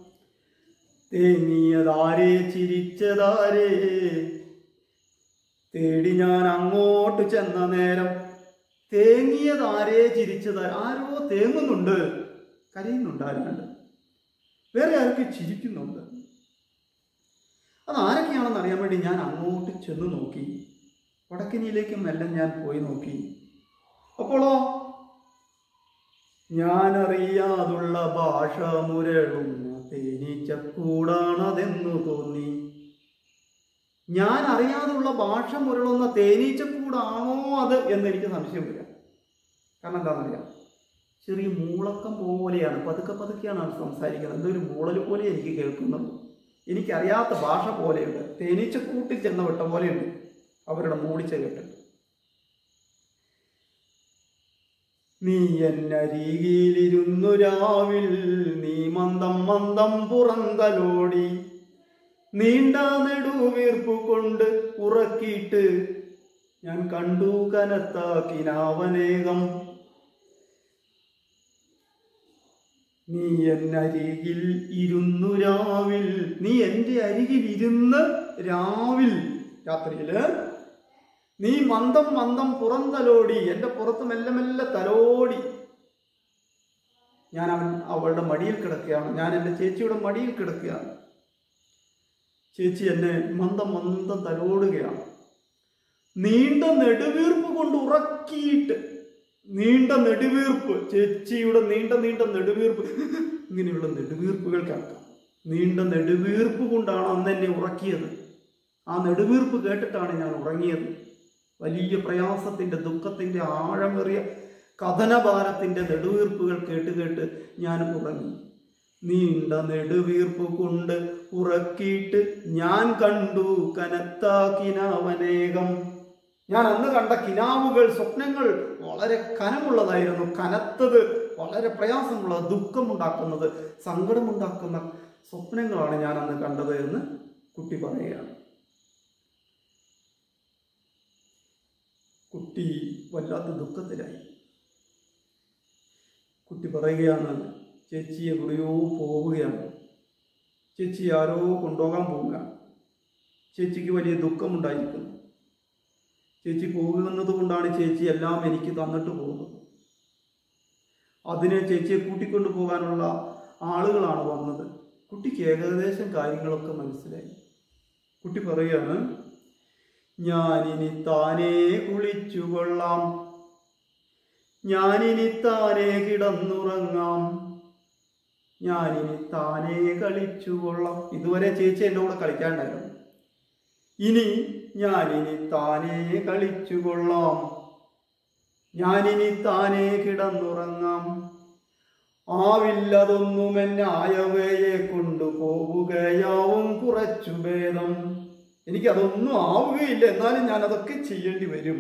തേങ്ങിയതാരേ ചിരിച്ചതാരേ തേടി ഞാൻ അങ്ങോട്ട് ചെന്ന നേരം തേങ്ങിയതാരേ ചിരിച്ചതാ ആരോ തേങ്ങുന്നുണ്ട് കരയുന്നുണ്ട് ആരുണ്ട് വേറെ ആരൊക്കെ ചിരിക്കുന്നുണ്ട് അത് ആരൊക്കെയാണെന്ന് അറിയാൻ വേണ്ടി ഞാൻ അങ്ങോട്ട് ചെന്ന് നോക്കി വടക്കിനിയിലേക്ക് മെല്ലെ ഞാൻ പോയി നോക്കി അപ്പോളോ ഞാനറിയാതുള്ള ഭാഷ മുരളുന്ന തേനീച്ചക്കൂടാണതെന്നു തോന്നി ഞാൻ അറിയാതുള്ള ഭാഷ മുരളുന്ന തേനീച്ചക്കൂടാണോ അത് എന്ന് എനിക്ക് സംശയം വരാം കാരണം എന്താണെന്നറിയാം ചെറിയ മൂളക്കം പോലെയാണ് പതുക്കെ പതുക്കെയാണ് അവർ സംസാരിക്കുന്നത് എന്തൊരു മൂളൽ പോലെ എനിക്ക് കേൾക്കുന്നത് എനിക്കറിയാത്ത ഭാഷ പോലെയുണ്ട് തേനീച്ചക്കൂട്ടിൽ ചെന്ന വിട്ട പോലെയുണ്ട് അവരുടെ മൂളിച്ച കേട്ടിട്ട് നീ എന്നരികിലിരുന്നു രാവിൽ നീ മന്ദം മന്ദം പുറന്തലോടി നീണ്ട നെടുവീർപ്പു കൊണ്ട് ഉറക്കിയിട്ട് ഞാൻ കണ്ടു കനത്ത കിനാവനേകം നീ എന്നരികിൽ ഇരുന്നു രാവിൽ നീ എൻ്റെ അരികിൽ ഇരുന്ന് രാവിൽ രാത്രിയില് നീ മന്ദം മന്ദം പുറന്തലോടി എൻ്റെ പുറത്ത് മെല്ലെ മെല്ലെ തലോടി ഞാൻ അവൻ അവളുടെ മടിയിൽ കിടക്കുകയാണ് ഞാൻ എൻ്റെ ചേച്ചിയുടെ മടിയിൽ കിടക്കുകയാണ് ചേച്ചി എന്നെ മന്ദം മന്ദം തലോടുകയാണ് നീണ്ട നെടുവീർപ്പ് കൊണ്ട് ഉറക്കിയിട്ട് നീണ്ട നെടുവീർപ്പ് ചേച്ചിയുടെ നീണ്ട നീണ്ട നെടുവീർപ്പ് ഇങ്ങനെയുള്ള നെടുവീർപ്പുകൾ കേൾക്കാം നീണ്ട നെടുവീർപ്പ് കൊണ്ടാണ് അന്ന് എന്നെ ഉറക്കിയത് ആ നെടുവീർപ്പ് കേട്ടിട്ടാണ് ഞാൻ ഉറങ്ങിയത് വലിയ പ്രയാസത്തിന്റെ ദുഃഖത്തിന്റെ ആഴമേറിയ കഥനഭാരത്തിന്റെ നെടുവീർപ്പുകൾ കേട്ട് കേട്ട് ഞാൻ ഉറങ്ങി നീണ്ട നെടുവീർപ്പ് കൊണ്ട് ഉറക്കിയിട്ട് ഞാൻ കണ്ടു കനത്ത കിനാവനേകം ഞാൻ അന്ന് കണ്ട കിനാവുകൾ സ്വപ്നങ്ങൾ വളരെ കനമുള്ളതായിരുന്നു കനത്തത് വളരെ പ്രയാസമുള്ളത് ദുഃഖമുണ്ടാക്കുന്നത് സങ്കടമുണ്ടാക്കുന്ന സ്വപ്നങ്ങളാണ് ഞാൻ അന്ന് കണ്ടത് എന്ന് കുട്ടി പറയുകയാണ് കുട്ടി വല്ലാത്ത ദുഃഖത്തിലായി കുട്ടി പറയുകയാണ് ചേച്ചി എവിടെയോ പോവുകയാണ് ചേച്ചി ആരോ കൊണ്ടുപോകാൻ പോവുകയാണ് ചേച്ചിക്ക് വലിയ ദുഃഖമുണ്ടായിരിക്കുന്നു ചേച്ചി പോകുന്നത് കൊണ്ടാണ് ചേച്ചി എല്ലാം എനിക്ക് തന്നിട്ട് പോകുന്നത് അതിനെ ചേച്ചിയെ കൂട്ടിക്കൊണ്ടു പോകാനുള്ള ആളുകളാണ് വന്നത് കുട്ടിക്ക് ഏകദേശം കാര്യങ്ങളൊക്കെ മനസ്സിലായി കുട്ടി പറയുകയാണ് ഞാനിനി താനേ കുളിച്ചു കൊള്ളാം ഞാനിനി താനേ കിടന്നുറങ്ങാം ഞാനിനി താനേ കളിച്ചു കൊള്ളാം ഇതുവരെ ചേച്ചി എൻ്റെ കൂടെ കളിക്കാണ്ടായിരുന്നു ഇനി ഞാനിനി താനേ കളിച്ചു കൊള്ളാം ഞാനിനി താനേ കിടന്നുറങ്ങാം ആവില്ലതൊന്നും എന്നായവയെ കൊണ്ടുപോവുകയാവും കുറച്ചു ഭേദം എനിക്കതൊന്നും ആവുകയില്ല എന്നാലും ഞാൻ അതൊക്കെ ചെയ്യേണ്ടി വരും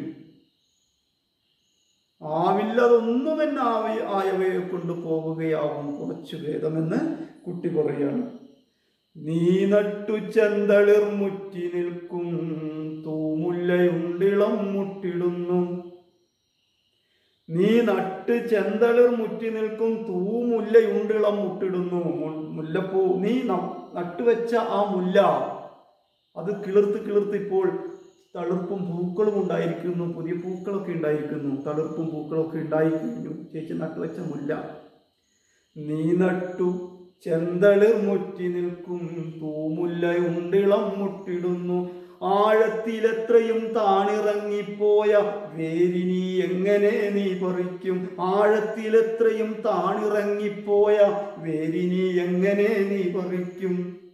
ആവില്ലതൊന്നും എന്നെ ആവ ആയവയെ കൊണ്ടുപോവുകയാവും കുറച്ചു ഭേദമെന്ന് കുട്ടി പറയുകയാണ് നീ നട്ടു ചെന്തളിർ മുറ്റി നിൽക്കും തൂമുല്ലയുണ്ടിളം മുട്ടിടുന്നു നീ നട്ട് ചെന്തളിർ മുറ്റി നിൽക്കും തൂമുല്ലയുണ്ടിളം മുട്ടിടുന്നു മു- മുല്ലപ്പൂ നീ ന- നട്ടുവെച്ച ആ മുല്ല അത് കിളിർത്ത് കിളിർത്ത് ഇപ്പോൾ തളിർപ്പും പൂക്കളും ഉണ്ടായിരിക്കുന്നു പുതിയ പൂക്കളൊക്കെ ഉണ്ടായിരിക്കുന്നു തളിർപ്പും പൂക്കളൊക്കെ ഉണ്ടായി കഴിഞ്ഞു ചേച്ചി നട്ടുവെച്ച മുല്ല നീ നട്ടു ചെന്തളിർ മുറ്റി നിൽക്കും തൂമുല്ലയുണ്ടിളം മുട്ടിടുന്നു ആഴത്തിലെത്രയും താണിറങ്ങിപ്പോയ വേരിനി എങ്ങനെ നീ പറിക്കും ആഴത്തിലെത്രയും താണിറങ്ങിപ്പോയ വേരിനി എങ്ങനെ നീ പറിക്കും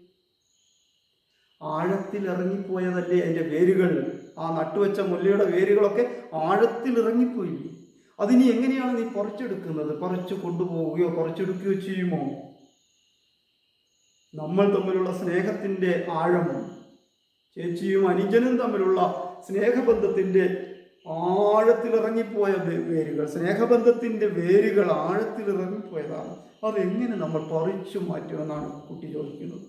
ആഴത്തിൽ ഇറങ്ങിപ്പോയതല്ലേ അതിന്റെ വേരുകൾ ആ നട്ടുവെച്ച മുല്ലയുടെ വേരുകളൊക്കെ ആഴത്തിൽ ഇറങ്ങിപ്പോയി അതിനി എങ്ങനെയാണ് നീ പറിച്ചെടുക്കുന്നത് പറിച്ചു കൊണ്ടുപോവുകയോ പറിച്ചെടുക്കുകയോ ചെയ്യുമോ നമ്മൾ തമ്മിലുള്ള സ്നേഹത്തിന്റെ ആഴം ചേച്ചിയും അനുജനും തമ്മിലുള്ള സ്നേഹബന്ധത്തിന്റെ ആഴത്തിൽ ഇറങ്ങിപ്പോയ വേ- വേരുകൾ സ്നേഹബന്ധത്തിന്റെ വേരുകൾ ആഴത്തിൽ ഇറങ്ങിപ്പോയതാണ് അതെങ്ങനെ നമ്മൾ പറിച്ചു മാറ്റുമെന്നാണ് കുട്ടി ചോദിക്കുന്നത്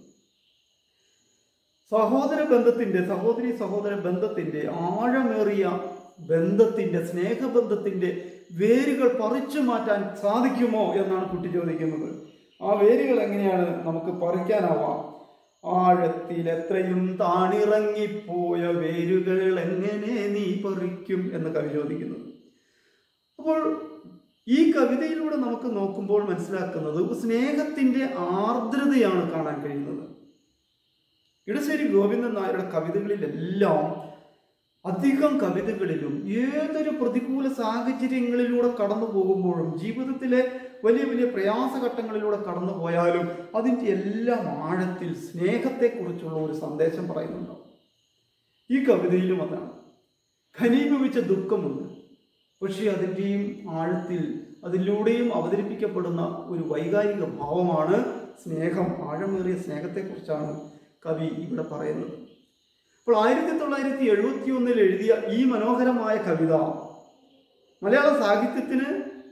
സഹോദര ബന്ധത്തിന്റെ സഹോദരി സഹോദര ബന്ധത്തിന്റെ ആഴമേറിയ ബന്ധത്തിന്റെ സ്നേഹബന്ധത്തിന്റെ വേരുകൾ പറിച്ചു മാറ്റാൻ സാധിക്കുമോ എന്നാണ് കുട്ടി ചോദിക്കുന്നത് ആ വേരുകൾ എങ്ങനെയാണ് നമുക്ക് പറിക്കാനാവാം ആഴത്തിൽ എത്രയും താണിറങ്ങിപ്പോയ വേരുകൾ എങ്ങനെ നീ പറിക്കും എന്ന് കവി ചോദിക്കുന്നത് അപ്പോൾ ഈ കവിതയിലൂടെ നമുക്ക് നോക്കുമ്പോൾ മനസ്സിലാക്കുന്നത് സ്നേഹത്തിന്റെ ആർദ്രതയാണ് കാണാൻ കഴിയുന്നത് ഇടശ്ശേരി ഗോവിന്ദൻ നായരുടെ കവിതകളിലെല്ലാം അധികം കവിതകളിലും ഏതൊരു പ്രതികൂല സാഹചര്യങ്ങളിലൂടെ കടന്നു പോകുമ്പോഴും ജീവിതത്തിലെ വലിയ വലിയ പ്രയാസഘട്ടങ്ങളിലൂടെ കടന്നു പോയാലും അതിൻ്റെ എല്ലാം ആഴത്തിൽ സ്നേഹത്തെക്കുറിച്ചുള്ള ഒരു സന്ദേശം പറയുന്നുണ്ട് ഈ കവിതയിലും അതാണ് ഘനീഭവിച്ച ദുഃഖമുണ്ട് പക്ഷേ അതിൻ്റെയും ആഴത്തിൽ അതിലൂടെയും അവതരിപ്പിക്കപ്പെടുന്ന ഒരു വൈകാരിക ഭാവമാണ് സ്നേഹം ആഴമേറിയ സ്നേഹത്തെക്കുറിച്ചാണ് കവി ഇവിടെ പറയുന്നത് അപ്പോൾ ആയിരത്തി തൊള്ളായിരത്തി എഴുപത്തി ഒന്നിൽ എഴുതിയ ഈ മനോഹരമായ കവിത മലയാള സാഹിത്യത്തിന്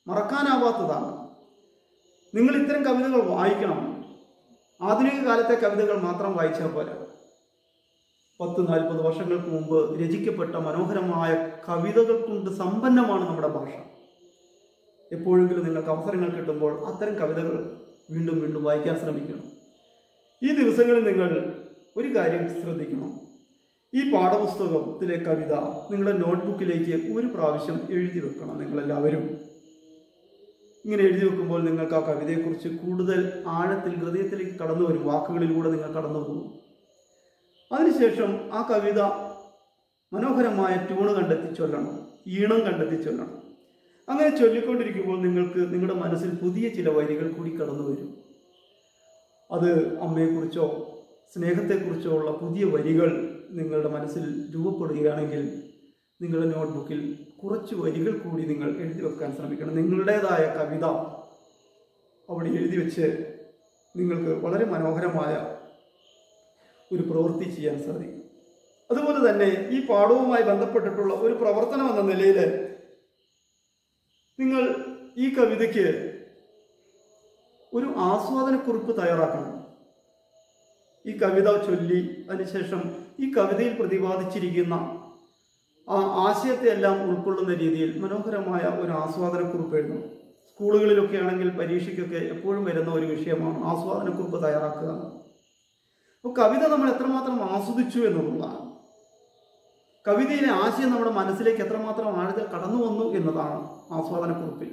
മറക്കാനാവാത്തതാണ് നിങ്ങൾ ഇത്തരം കവിതകൾ വായിക്കണം ആധുനിക കാലത്തെ കവിതകൾ മാത്രം വായിച്ചാൽ പോരാ പത്ത് നാൽപ്പത് വർഷങ്ങൾക്ക് മുമ്പ് രചിക്കപ്പെട്ട മനോഹരമായ കവിതകൾ കൊണ്ട് സമ്പന്നമാണ് നമ്മുടെ ഭാഷ എപ്പോഴെങ്കിലും നിങ്ങൾക്ക് അവസരങ്ങൾ കിട്ടുമ്പോൾ അത്തരം കവിതകൾ വീണ്ടും വീണ്ടും വായിക്കാൻ ശ്രമിക്കണം ഈ ദിവസങ്ങളിൽ നിങ്ങൾ ഒരു കാര്യം ശ്രദ്ധിക്കണം ഈ പാഠപുസ്തകത്തിലെ കവിത നിങ്ങളുടെ നോട്ട്ബുക്കിലേക്ക് ഒരു പ്രാവശ്യം എഴുതി വെക്കണം നിങ്ങളെല്ലാവരും ഇങ്ങനെ എഴുതി വെക്കുമ്പോൾ നിങ്ങൾക്ക് ആ കവിതയെക്കുറിച്ച് കൂടുതൽ ആഴത്തിൽ ഹൃദയത്തിലേക്ക് കടന്നു വരും വാക്കുകളിലൂടെ നിങ്ങൾ കടന്നു പോകും അതിനുശേഷം ആ കവിത മനോഹരമായ ട്യൂണ് കണ്ടെത്തി ചൊല്ലണം ഈണം കണ്ടെത്തി ചൊല്ലണം അങ്ങനെ ചൊല്ലിക്കൊണ്ടിരിക്കുമ്പോൾ നിങ്ങൾക്ക് നിങ്ങളുടെ മനസ്സിൽ പുതിയ ചില വരികൾ കൂടി കടന്നു വരും അത് അമ്മയെക്കുറിച്ചോ സ്നേഹത്തെക്കുറിച്ചോ ഉള്ള പുതിയ വരികൾ നിങ്ങളുടെ മനസ്സിൽ രൂപപ്പെടുകയാണെങ്കിൽ നിങ്ങളുടെ നോട്ട്ബുക്കിൽ കുറച്ച് വരികൾ കൂടി നിങ്ങൾ എഴുതി വെക്കാൻ ശ്രമിക്കണം നിങ്ങളുടേതായ കവിത അവിടെ എഴുതി വെച്ച് നിങ്ങൾക്ക് വളരെ മനോഹരമായ ഒരു പ്രവൃത്തി ചെയ്യാൻ സാധിക്കും അതുപോലെ തന്നെ ഈ പാഠവുമായി ബന്ധപ്പെട്ടിട്ടുള്ള ഒരു പ്രവർത്തനം എന്ന നിലയിൽ നിങ്ങൾ ഈ കവിതയ്ക്ക് ഒരു ആസ്വാദനക്കുറിപ്പ് തയ്യാറാക്കണം ഈ കവിത ചൊല്ലി അതിനുശേഷം ഈ കവിതയിൽ പ്രതിപാദിച്ചിരിക്കുന്ന ആ ആശയത്തെ എല്ലാം ഉൾക്കൊള്ളുന്ന രീതിയിൽ മനോഹരമായ ഒരു ആസ്വാദനക്കുറിപ്പ് എഴുതണം സ്കൂളുകളിലൊക്കെ ആണെങ്കിൽ പരീക്ഷയ്ക്കൊക്കെ എപ്പോഴും വരുന്ന ഒരു വിഷയമാണ് ആസ്വാദനക്കുറിപ്പ് തയ്യാറാക്കുക അപ്പോൾ കവിത നമ്മൾ എത്രമാത്രം ആസ്വദിച്ചു എന്നുള്ളതാണ് കവിതയിലെ ആശയം നമ്മുടെ മനസ്സിലേക്ക് എത്രമാത്രം ആഴത്തിൽ കടന്നു വന്നു എന്നതാണ് ആസ്വാദനക്കുറിപ്പിൽ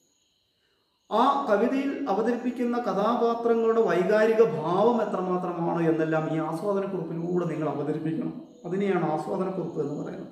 ആ കവിതയിൽ അവതരിപ്പിക്കുന്ന കഥാപാത്രങ്ങളുടെ വൈകാരിക ഭാവം എത്രമാത്രമാണ് എന്നെല്ലാം ഈ ആസ്വാദനക്കുറിപ്പിലൂടെ നിങ്ങൾ അവതരിപ്പിക്കണം അതിനെയാണ് ആസ്വാദനക്കുറിപ്പ് എന്ന് പറയുന്നത്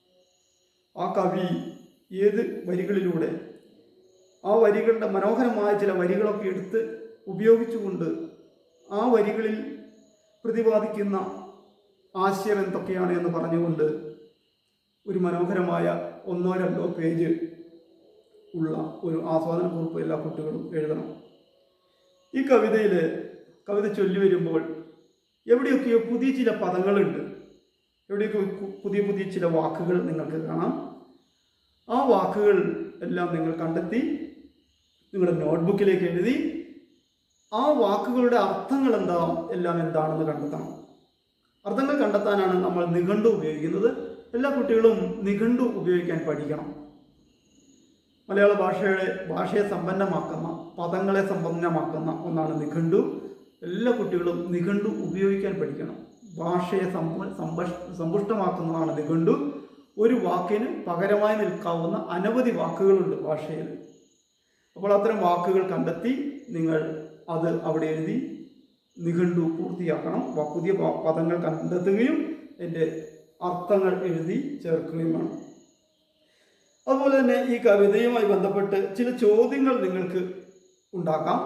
ആ കവി ഏത് വരികളിലൂടെ ആ വരികളുടെ മനോഹരമായ ചില വരികളൊക്കെ എടുത്ത് ഉപയോഗിച്ചുകൊണ്ട് ആ വരികളിൽ പ്രതിപാദിക്കുന്ന ആശയം എന്തൊക്കെയാണ് എന്ന് പറഞ്ഞുകൊണ്ട് ഒരു മനോഹരമായ ഒന്നോ രണ്ടോ പേജ് ഉള്ള ഒരു ആസ്വാദന കുറിപ്പ് എല്ലാ കുട്ടികളും എഴുതണം ഈ കവിതയിൽ കവിത ചൊല്ലി വരുമ്പോൾ എവിടെയൊക്കെയോ പുതിയ ചില പദങ്ങളുണ്ട് എവിടെയൊക്കെ പു- പുതിയ പുതിയ ചില വാക്കുകൾ നിങ്ങൾക്ക് കാണാം ആ വാക്കുകൾ എല്ലാം നിങ്ങൾ കണ്ടെത്തി നിങ്ങളുടെ നോട്ട്ബുക്കിലേക്ക് എഴുതി ആ വാക്കുകളുടെ അർത്ഥങ്ങൾ എന്താ എല്ലാം എന്താണെന്ന് കണ്ടെത്തണം അർത്ഥങ്ങൾ കണ്ടെത്താനാണ് നമ്മൾ നിഘണ്ടു ഉപയോഗിക്കുന്നത് എല്ലാ കുട്ടികളും നിഘണ്ടു ഉപയോഗിക്കാൻ പഠിക്കണം മലയാള ഭാഷയുടെ ഭാഷയെ സമ്പന്നമാക്കുന്ന പദങ്ങളെ സമ്പന്നമാക്കുന്ന ഒന്നാണ് നിഘണ്ടു എല്ലാ കുട്ടികളും നിഘണ്ടു ഉപയോഗിക്കാൻ പഠിക്കണം ഭാഷയെ സമ്പ സമ്പഷ് സമ്പുഷ്ടമാക്കുന്നതാണ് നിഘണ്ടു ഒരു വാക്കിന് പകരമായി നിൽക്കാവുന്ന അനവധി വാക്കുകളുണ്ട് ഭാഷയിൽ അപ്പോൾ അത്തരം വാക്കുകൾ കണ്ടെത്തി നിങ്ങൾ അത് അവിടെ എഴുതി നിഘണ്ടു പൂർത്തിയാക്കണം വ- പുതിയ പ- പദങ്ങൾ കണ്ടെത്തുകയും എൻ്റെ അർത്ഥങ്ങൾ എഴുതി ചേർക്കുകയും വേണം അതുപോലെ തന്നെ ഈ കവിതയുമായി ബന്ധപ്പെട്ട് ചില ചോദ്യങ്ങൾ നിങ്ങൾക്ക് ഉണ്ടാക്കാം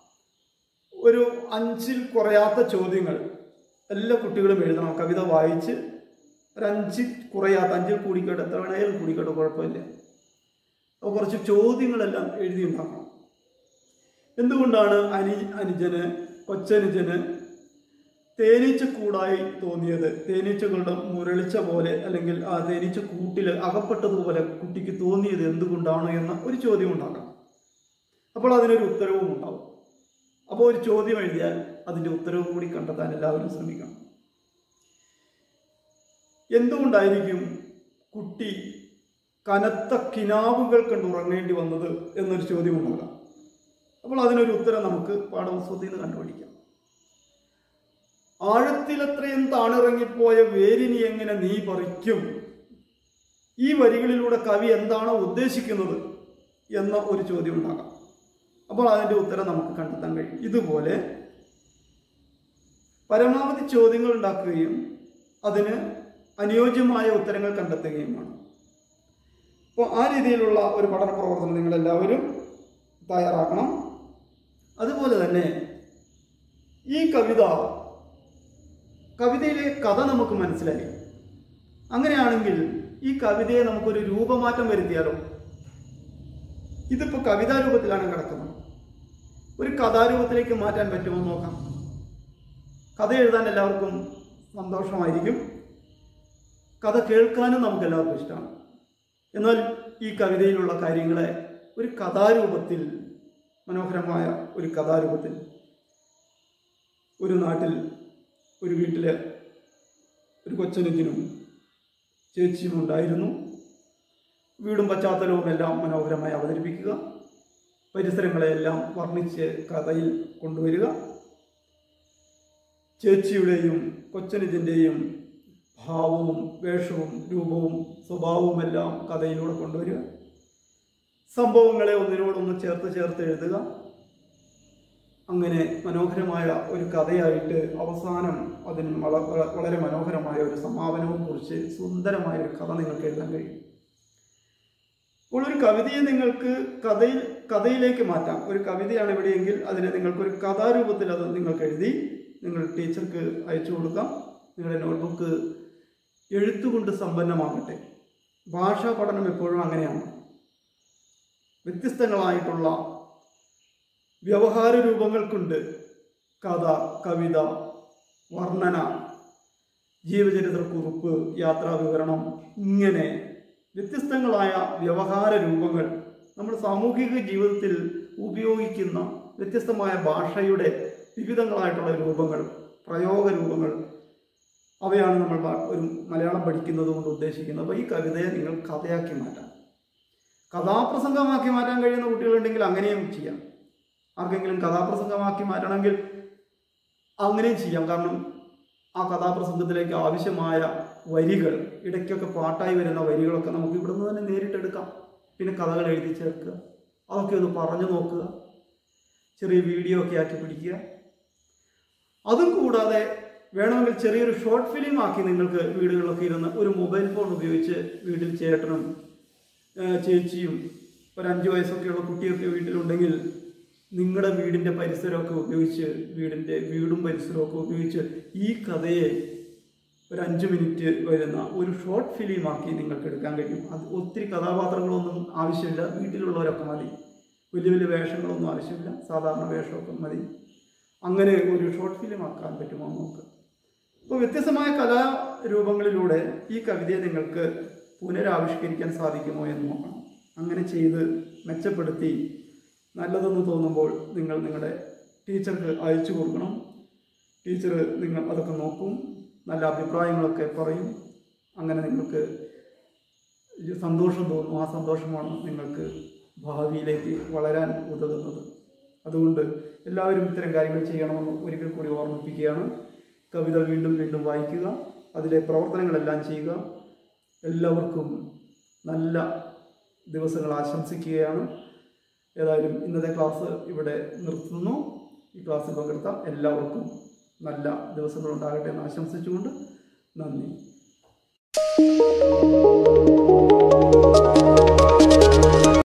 ഒരു അഞ്ചിൽ കുറയാത്ത ചോദ്യങ്ങൾ എല്ലാ കുട്ടികളും എഴുതണം കവിത വായിച്ച് ഒരു അഞ്ചിൽ കുറയാത്ത അഞ്ചിൽ കൂടിക്കോട്ടെ എത്ര വേണേലും കൂടിക്കോട്ടെ കുഴപ്പമില്ല അപ്പോൾ കുറച്ച് ചോദ്യങ്ങളെല്ലാം എഴുതിയുണ്ടാക്കണം എന്തുകൊണ്ടാണ് അനി അനുജന് കൊച്ചനുജന് തേനീച്ചക്കൂടായി തോന്നിയത് തേനീച്ചകളുടെ മുരളിച്ച പോലെ അല്ലെങ്കിൽ ആ തേനീച്ച കൂട്ടിൽ അകപ്പെട്ടതുപോലെ കുട്ടിക്ക് തോന്നിയത് എന്തുകൊണ്ടാണ് എന്ന ഒരു ചോദ്യം ഉണ്ടാക്കാം അപ്പോൾ അതിനൊരു ഉത്തരവും ഉണ്ടാവും അപ്പോൾ ഒരു ചോദ്യം എഴുതിയാൽ അതിൻ്റെ ഉത്തരവും കൂടി കണ്ടെത്താൻ എല്ലാവരും ശ്രമിക്കണം എന്തുകൊണ്ടായിരിക്കും കുട്ടി കനത്ത കിനാവുകൾ കണ്ട് ഉറങ്ങേണ്ടി വന്നത് എന്നൊരു ചോദ്യം ഉണ്ടാകാം അപ്പോൾ അതിനൊരു ഉത്തരം നമുക്ക് പാഠപുസ്തകത്തിൽ നിന്ന് കണ്ടുപിടിക്കാം ആഴത്തിലത്രയും താണിറങ്ങിപ്പോയ വേരിനി എങ്ങനെ നീ പറിക്കും ഈ വരികളിലൂടെ കവി എന്താണോ ഉദ്ദേശിക്കുന്നത് എന്ന ഒരു ചോദ്യം ഉണ്ടാകാം അപ്പോൾ അതിൻ്റെ ഉത്തരം നമുക്ക് കണ്ടെത്താൻ കഴിയും ഇതുപോലെ പരമാവധി ചോദ്യങ്ങൾ ഉണ്ടാക്കുകയും അതിന് അനുയോജ്യമായ ഉത്തരങ്ങൾ കണ്ടെത്തുകയും വേണം അപ്പോൾ ആ രീതിയിലുള്ള ഒരു പഠന പ്രവർത്തനം നിങ്ങളെല്ലാവരും തയ്യാറാക്കണം അതുപോലെ തന്നെ ഈ കവിത കവിതയിലെ കഥ നമുക്ക് മനസ്സിലായി അങ്ങനെയാണെങ്കിൽ ഈ കവിതയെ നമുക്കൊരു രൂപമാറ്റം വരുത്തിയാലോ ഇതിപ്പോൾ കവിതാ രൂപത്തിലാണ് കിടക്കുന്നത് ഒരു കഥാരൂപത്തിലേക്ക് മാറ്റാൻ പറ്റുമോ എന്ന് നോക്കാം കഥ എഴുതാൻ എല്ലാവർക്കും സന്തോഷമായിരിക്കും കഥ കേൾക്കാനും നമുക്ക് എല്ലാവർക്കും ഇഷ്ടമാണ് എന്നാൽ ഈ കവിതയിലുള്ള കാര്യങ്ങളെ ഒരു കഥാരൂപത്തിൽ മനോഹരമായ ഒരു കഥാരൂപത്തിൽ ഒരു നാട്ടിൽ ഒരു വീട്ടിലെ ഒരു കൊച്ചനുജനും ചേച്ചിയും ഉണ്ടായിരുന്നു വീടും പശ്ചാത്തലവും എല്ലാം മനോഹരമായി അവതരിപ്പിക്കുക പരിസരങ്ങളെയെല്ലാം വർണ്ണിച്ച് കഥയിൽ കൊണ്ടുവരിക ചേച്ചിയുടെയും കൊച്ചനുജൻ്റെയും ഭാവവും വേഷവും രൂപവും സ്വഭാവവും എല്ലാം കഥയിലൂടെ കൊണ്ടുവരിക സംഭവങ്ങളെ ഒന്നിനോടൊന്ന് ചേർത്ത് ചേർത്ത് എഴുതുക അങ്ങനെ മനോഹരമായ ഒരു കഥയായിട്ട് അവസാനം അതിന് വള- വള- വളരെ മനോഹരമായ ഒരു സമാപനവും കുറിച്ച് സുന്ദരമായ ഒരു കഥ നിങ്ങൾക്ക് എഴുതാൻ കഴിയും അപ്പോൾ ഒരു കവിതയെ നിങ്ങൾക്ക് കഥയിൽ കഥയിലേക്ക് മാറ്റാം ഒരു കവിതയാണ് ഇവിടെയെങ്കിൽ അതിനെ നിങ്ങൾക്ക് ഒരു കഥാരൂപത്തിൽ അത് നിങ്ങൾക്ക് എഴുതി നിങ്ങൾ ടീച്ചർക്ക് അയച്ചു കൊടുക്കാം നിങ്ങളുടെ നോട്ട്ബുക്ക് എഴുത്തുകൊണ്ട് സമ്പന്നമാകട്ടെ ഭാഷാ പഠനം എപ്പോഴും അങ്ങനെയാണ് വ്യത്യസ്തങ്ങളായിട്ടുള്ള വ്യവഹാര രൂപങ്ങൾക്കുണ്ട് കഥ കവിത വർണ്ണന ജീവചരിത്രക്കുറിപ്പ് യാത്രാ വിവരണം ഇങ്ങനെ വ്യത്യസ്തങ്ങളായ വ്യവഹാര രൂപങ്ങൾ നമ്മൾ സാമൂഹിക ജീവിതത്തിൽ ഉപയോഗിക്കുന്ന വ്യത്യസ്തമായ ഭാഷയുടെ വിവിധങ്ങളായിട്ടുള്ള രൂപങ്ങൾ പ്രയോഗ രൂപങ്ങൾ അവയാണ് നമ്മൾ ഭാ- ഒരു മലയാളം പഠിക്കുന്നത് കൊണ്ട് ഉദ്ദേശിക്കുന്നത് അപ്പോൾ ഈ കവിതയെ നിങ്ങൾ കഥയാക്കി മാറ്റാം കഥാപ്രസംഗമാക്കി മാറ്റാൻ കഴിയുന്ന കുട്ടികളുണ്ടെങ്കിൽ അങ്ങനെയും ചെയ്യാം ആർക്കെങ്കിലും കഥാപ്രസംഗമാക്കി മാറ്റണമെങ്കിൽ അങ്ങനെയും ചെയ്യാം കാരണം ആ കഥാപ്രസംഗത്തിലേക്ക് ആവശ്യമായ വരികൾ ഇടയ്ക്കൊക്കെ പാട്ടായി വരുന്ന വരികളൊക്കെ നമുക്ക് ഇവിടുന്ന് തന്നെ നേരിട്ടെടുക്കാം പിന്നെ കഥകൾ എഴുതി ചേർക്കുക അതൊക്കെ ഒന്ന് പറഞ്ഞു നോക്കുക ചെറിയ വീഡിയോ ഒക്കെ ആക്കി പിടിക്കുക അതും കൂടാതെ വേണമെങ്കിൽ ചെറിയൊരു ഷോർട്ട് ഫിലിം ആക്കി നിങ്ങൾക്ക് വീടുകളിലൊക്കെ ഇരുന്ന് ഒരു മൊബൈൽ ഫോൺ ഉപയോഗിച്ച് വീട്ടിൽ ചേട്ടനും ഏഹ് ചേച്ചിയും ഒരു അഞ്ച് വയസ്സൊക്കെയുള്ള കുട്ടിയൊക്കെ വീട്ടിലുണ്ടെങ്കിൽ നിങ്ങളുടെ വീടിൻ്റെ പരിസരമൊക്കെ ഉപയോഗിച്ച് വീടിൻ്റെ വീടും പരിസരമൊക്കെ ഉപയോഗിച്ച് ഈ കഥയെ ഒരു അഞ്ച് മിനിറ്റ് വരുന്ന ഒരു ഷോർട്ട് ഫിലിമാക്കി നിങ്ങൾക്ക് എടുക്കാൻ കഴിയും അത് ഒത്തിരി കഥാപാത്രങ്ങളൊന്നും ആവശ്യമില്ല വീട്ടിലുള്ളവരൊക്കെ മതി വലിയ വലിയ വേഷങ്ങളൊന്നും ആവശ്യമില്ല സാധാരണ വേഷമൊക്കെ മതി അങ്ങനെ ഒരു ഷോർട്ട് ഫിലിം ആക്കാൻ പറ്റുമോ എന്ന് നോക്കുക അപ്പോൾ വ്യത്യസ്തമായ കലാരൂപങ്ങളിലൂടെ ഈ കവിതയെ നിങ്ങൾക്ക് പുനരാവിഷ്കരിക്കാൻ സാധിക്കുമോ എന്ന് നോക്കണം അങ്ങനെ ചെയ്ത് മെച്ചപ്പെടുത്തി നല്ലതെന്ന് തോന്നുമ്പോൾ നിങ്ങൾ നിങ്ങളുടെ ടീച്ചർക്ക് അയച്ചു കൊടുക്കണം ടീച്ചർ നിങ്ങൾ അതൊക്കെ നോക്കും നല്ല അഭിപ്രായങ്ങളൊക്കെ പറയും അങ്ങനെ നിങ്ങൾക്ക് ഒരു സന്തോഷം തോന്നും ആ സന്തോഷമാണ് നിങ്ങൾക്ക് ഭാവിയിലേക്ക് വളരാൻ ഉതകുന്നത് അതുകൊണ്ട് എല്ലാവരും ഇത്തരം കാര്യങ്ങൾ ചെയ്യണമെന്ന് ഒരിക്കൽ കൂടി ഓർമ്മിപ്പിക്കുകയാണ് കവിത വീണ്ടും വീണ്ടും വായിക്കുക അതിലെ പ്രവർത്തനങ്ങളെല്ലാം ചെയ്യുക എല്ലാവർക്കും നല്ല ദിവസങ്ങൾ ആശംസിക്കുകയാണ് ഏതായാലും ഇന്നത്തെ ക്ലാസ് ഇവിടെ നിർത്തുന്നു ഈ ക്ലാസ്സിൽ പങ്കെടുത്ത എല്ലാവർക്കും നല്ല ദിവസങ്ങൾ ഉണ്ടാകട്ടെ എന്ന് ആശംസിച്ചുകൊണ്ട് നന്ദി